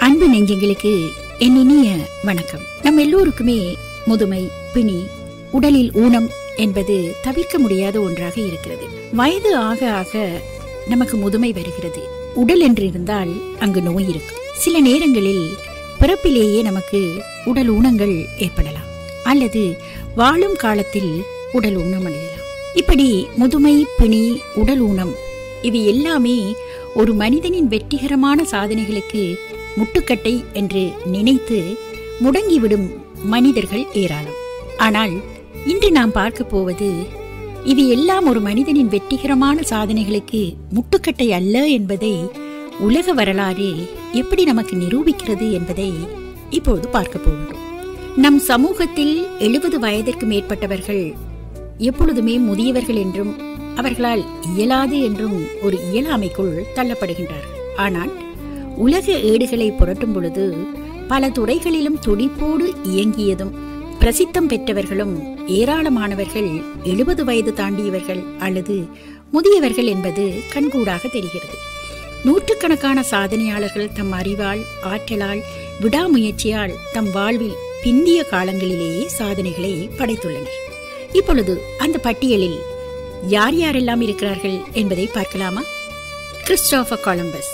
அன்பு நெஞ்சங்களுக்கு என் இனிய வணக்கம் நம்ம எல்லோருக்குமே முதுமை பிணி உடலில் ஊனம் என்பது தவிர்க்க முடியாத ஒன்றாக இருக்கிறது வயது ஆக ஆக நமக்கு முதுமை வருகிறது உடல் என்று இருந்தால் அங்கு நோய் இருக்கும் சில நேரங்களில் பிறப்பிலேயே நமக்கு உடல் ஊனங்கள் ஏற்படலாம் அல்லது வாழும் காலத்தில் உடல் ஊனம் அடையலாம் இப்படி முதுமை பிணி உடல் ஊனம் இவை எல்லாமே ஒரு மனிதனின் வெற்றிகரமான சாதனைகளுக்கு முட்டுக்கட்டை என்று நினைத்து முடங்கிவிடும் மனிதர்கள் ஏராளம் ஆனால் இன்று நாம் பார்க்க போவது இது எல்லாம் ஒரு மனிதனின் வெற்றிகரமான சாதனைகளுக்கு முட்டுக்கட்டை அல்ல என்பதை உலக வரலாறு எப்படி நமக்கு நிரூபிக்கிறது என்பதை இப்போது பார்க்க போகிறோம் நம் சமூகத்தில் எழுபது வயதிற்கு மேற்பட்டவர்கள் எப்பொழுதுமே முதியவர்கள் என்றும் அவர்களால் இயலாது என்றும் ஒரு இயலாமைக்குள் தள்ளப்படுகின்றார்கள் ஆனால் உலக ஏடுகளை புரட்டும் பொழுது பல துறைகளிலும் துடிப்போடு இயங்கியதும் பிரசித்தம் பெற்றவர்களும் ஏராளமானவர்கள் எழுபது வயது தாண்டியவர்கள் அல்லது முதியவர்கள் என்பது கண்கூடாக தெரிகிறது நூற்றுக்கணக்கான சாதனையாளர்கள் தம் அறிவால் ஆற்றலால் விடாமுயற்சியால் தம் வாழ்வில் பிந்திய காலங்களிலேயே சாதனைகளை படைத்துள்ளனர் இப்பொழுது அந்த பட்டியலில் யார் யாரெல்லாம் இருக்கிறார்கள் என்பதை பார்க்கலாமா கிறிஸ்டோபர் கொலம்பஸ்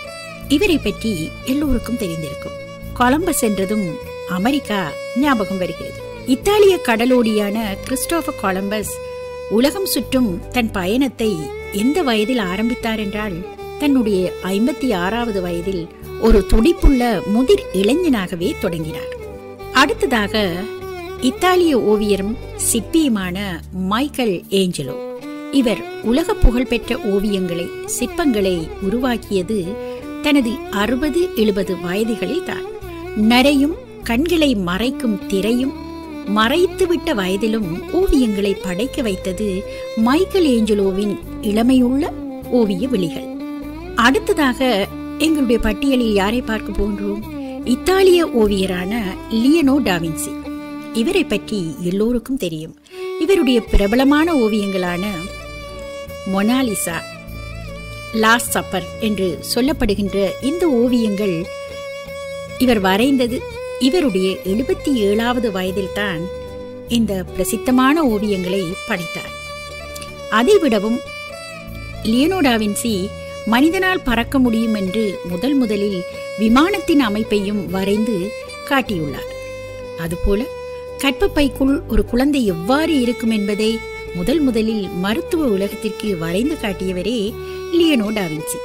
இவரை பற்றி எல்லோருக்கும் தெரிந்திருக்கும் கொலம்பஸ் என்றதும் அமெரிக்கா ஞாபகம் வருகிறது இத்தாலிய கடலோடியான கிறிஸ்டோபர் கொலம்பஸ் உலகம் சுற்றும் தன் பயணத்தை எந்த வயதில் ஆரம்பித்தார் என்றால் தன்னுடைய ஐம்பத்தி ஆறாவது வயதில் ஒரு துடிப்புள்ள முதிர் இளைஞனாகவே தொடங்கினார் அடுத்ததாக இத்தாலிய ஓவியரும் சிற்பியுமான மைக்கேல் ஏஞ்சலோ இவர் உலக புகழ்பெற்ற ஓவியங்களை சிற்பங்களை உருவாக்கியது தனது அறுபது எழுபது வயதுகளில் தான் நரையும் கண்களை மறைக்கும் திரையும் மறைத்துவிட்ட வயதிலும் ஓவியங்களை படைக்க வைத்தது மைக்கேல் ஏஞ்சலோவின் இளமையுள்ள ஓவிய விழிகள் அடுத்ததாக எங்களுடைய பட்டியலில் யாரை பார்க்க போன்றோம் இத்தாலிய ஓவியரான லியனோ டாவின்சி இவரை பற்றி எல்லோருக்கும் தெரியும் இவருடைய பிரபலமான ஓவியங்களான மொனாலிசா லாஸ்ட் சப்பர் என்று சொல்லப்படுகின்ற இந்த ஓவியங்கள் இவர் வரைந்தது இவருடைய எழுபத்தி ஏழாவது வயதில்தான் இந்த பிரசித்தமான ஓவியங்களை படைத்தார் அதைவிடவும் லியோனோடாவின்சி மனிதனால் பறக்க முடியும் என்று முதல் முதலில் விமானத்தின் அமைப்பையும் வரைந்து காட்டியுள்ளார் அதுபோல கற்பப்பைக்குள் ஒரு குழந்தை எவ்வாறு இருக்கும் என்பதை முதல் முதலில் மருத்துவ உலகத்திற்கு வரைந்து காட்டியவரே லியனோ டாவின்சி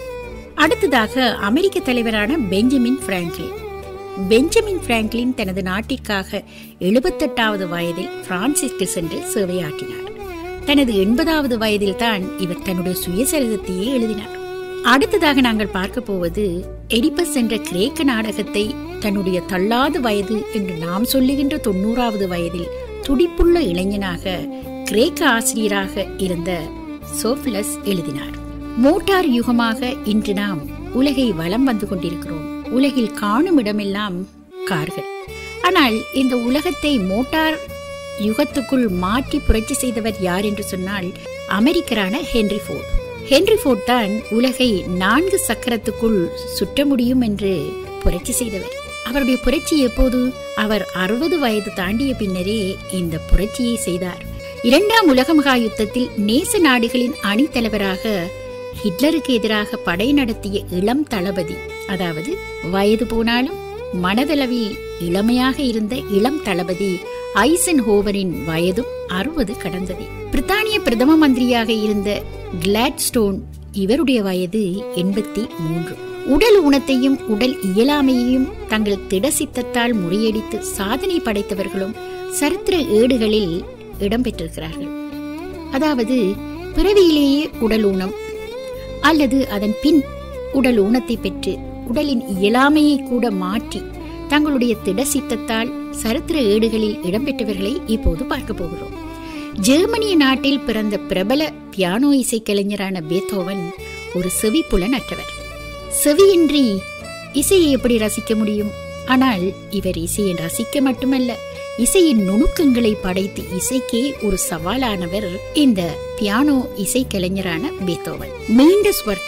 அடுத்ததாக அமெரிக்க தலைவரான பெஞ்சமின் பிராங்க்லின் பெஞ்சமின் பிராங்க்லின் தனது நாட்டிற்காக எழுபத்தெட்டாவது வயதில் பிரான்சிற்கு சென்று சேவையாற்றினார் தனது எண்பதாவது வயதில் தான் இவர் தன்னுடைய சுயசரிதத்தையே எழுதினார் அடுத்ததாக நாங்கள் பார்க்க போவது எடிபஸ் என்ற கிரேக்க நாடகத்தை தன்னுடைய தள்ளாத வயது என்று நாம் சொல்லுகின்ற தொண்ணூறாவது வயதில் துடிப்புள்ள இளைஞனாக கிரேக்க ஆசிரியராக இருந்த சோஃபிலஸ் எழுதினார் மோட்டார் யுகமாக இன்று நாம் உலகை வலம் வந்து கொண்டிருக்கிறோம் உலகில் காணும் இடமெல்லாம் கார்கள் ஆனால் இந்த உலகத்தை மோட்டார் யுகத்துக்குள் மாற்றி புரட்சி செய்தவர் யார் என்று சொன்னால் அமெரிக்கரான ஹென்ரி ஃபோர்ட் ஹென்ரி ஃபோர்ட் தான் உலகை நான்கு சக்கரத்துக்குள் சுற்ற முடியும் என்று புரட்சி செய்தவர் அவருடைய புரட்சி எப்போது அவர் அறுபது வயது தாண்டிய பின்னரே இந்த புரட்சியை செய்தார் இரண்டாம் உலக மகா யுத்தத்தில் நேச நாடுகளின் அணித்தலைவராக ஹிட்லருக்கு எதிராக படை நடத்திய இளம் தளபதி அதாவது வயது போனாலும் மனதளவில் இளமையாக இருந்த இளம் தளபதி ஐசன் ஹோவரின் வயதும் அறுபது கடந்தது பிரித்தானிய பிரதம மந்திரியாக இருந்த கிளாட்ஸ்டோன் இவருடைய வயது எண்பத்தி மூன்று உடல் ஊனத்தையும் உடல் இயலாமையையும் தங்கள் திடசித்தத்தால் முறியடித்து சாதனை படைத்தவர்களும் சரித்திர ஏடுகளில் இடம்பெற்றிருக்கிறார்கள் அதாவது பிறவியிலேயே உடல் ஊனம் அல்லது அதன் பின் உடல் ஊனத்தை பெற்று உடலின் இயலாமையை கூட மாற்றி தங்களுடைய திடசித்தத்தால் சரித்திர ஏடுகளில் இடம்பெற்றவர்களை இப்போது பார்க்க போகிறோம் ஜெர்மனிய நாட்டில் பிறந்த பிரபல பியானோ இசைக்கலைஞரான பேத்தோவன் ஒரு செவிப்புலன் அற்றவர் செவியின்றி இசையை எப்படி ரசிக்க முடியும் ஆனால் இவர் இசையை ரசிக்க மட்டுமல்ல இசையின் நுணுக்கங்களை படைத்து இசைக்கே ஒரு சவாலானவர் இந்த பியானோ இசைக்கலைஞரான பேத்தோவன் மீண்ட ஸ்வர்க்கம்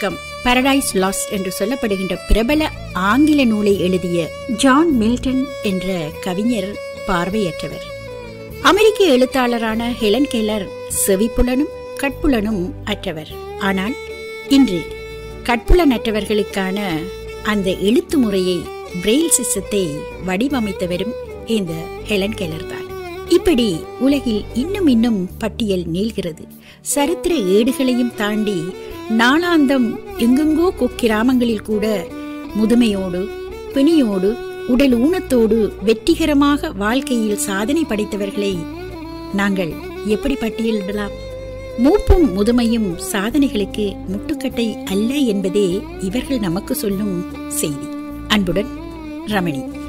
பாரடைஸ் லாஸ் என்று சொல்லப்படுகின்ற பிரபல ஆங்கில நூலை எழுதிய ஜான் மில்டன் என்ற கவிஞர் பார்வையற்றவர் அமெரிக்க எழுத்தாளரான ஹெலன் கெல்லர் செவிப்புலனும் கட்புலனும் அற்றவர் ஆனால் இன்று கட்புலனற்றவர்களுக்கான அந்த எழுத்து முறையை பிரெயில் சிஸ்டத்தை வடிவமைத்தவரும் இந்த ஹெலன் கெல்லர் தான் இப்படி உலகில் இன்னும் இன்னும் பட்டியல் நீள்கிறது சரித்திர ஏடுகளையும் தாண்டி நாளாந்தம் எங்கெங்கோ குக்கிராமங்களில் கூட முதுமையோடு பிணியோடு உடல் ஊனத்தோடு வெற்றிகரமாக வாழ்க்கையில் சாதனை படைத்தவர்களை நாங்கள் எப்படி பட்டியலிடலாம் மூப்பும் முதுமையும் சாதனைகளுக்கு முட்டுக்கட்டை அல்ல என்பதே இவர்கள் நமக்கு சொல்லும் செய்தி அன்புடன் ரமணி